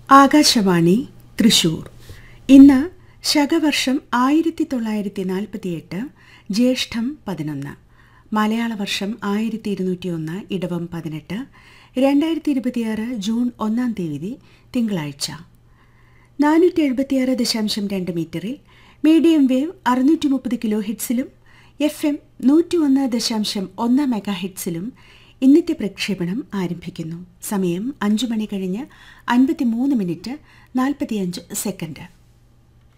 ആകാശവാണി തൃശൂർ ഇന്ന് ശകവർഷം ആയിരത്തി തൊള്ളായിരത്തി നാൽപ്പത്തിയെട്ട് ജ്യേഷ്ഠം പതിനൊന്ന് മലയാള വർഷം ആയിരത്തി ഇരുന്നൂറ്റി ഒന്ന് ഇടവം പതിനെട്ട് രണ്ടായിരത്തി ഇരുപത്തിയാറ് ജൂൺ ഒന്നാം തീയതി തിങ്കളാഴ്ച നാനൂറ്റി എഴുപത്തിയാറ് ദശാംശം രണ്ട് മീറ്ററിൽ മീഡിയം വേവ് അറുന്നൂറ്റി മുപ്പത് കിലോ ഹിറ്റ്സിലും എഫ് എം നൂറ്റി ഒന്ന് ദശാംശം ഒന്ന് മെഗാ ഹിറ്റ്സിലും ഇന്നത്തെ പ്രക്ഷേപണം ആരംഭിക്കുന്നു സമയം അഞ്ചു മണി കഴിഞ്ഞ് അൻപത്തിമൂന്ന് മിനിറ്റ് നാൽപ്പത്തിയഞ്ച് സെക്കൻഡ്